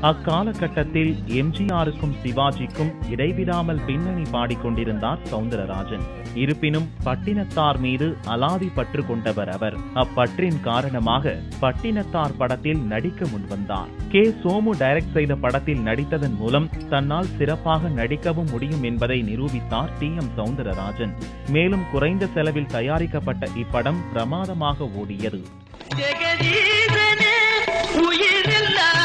அக்காலகட்டத்தில் எம்ஜிஆருக்கும் சிவாஜிக்கும் இடைவிடாமல் பின்னணி பாடிக்கொண்டிருந்தார் சவுந்தரராஜன் இருப்பினும் பட்டினத்தார் மீது அலாதி பற்று கொண்டவர் அவர் அப்பற்றின் காரணமாக பட்டினத்தார் படத்தில் நடிக்க முன்வந்தார் கே சோமு டைரக்ட் செய்த படத்தில் நடித்ததன் மூலம் தன்னால் சிறப்பாக நடிக்கவும் முடியும் என்பதை நிரூபித்தார் டி எம் சவுந்தரராஜன் மேலும் குறைந்த செலவில் தயாரிக்கப்பட்ட இப்படம் பிரமாதமாக ஓடியது ஜெகதீசனே உயிரில்லா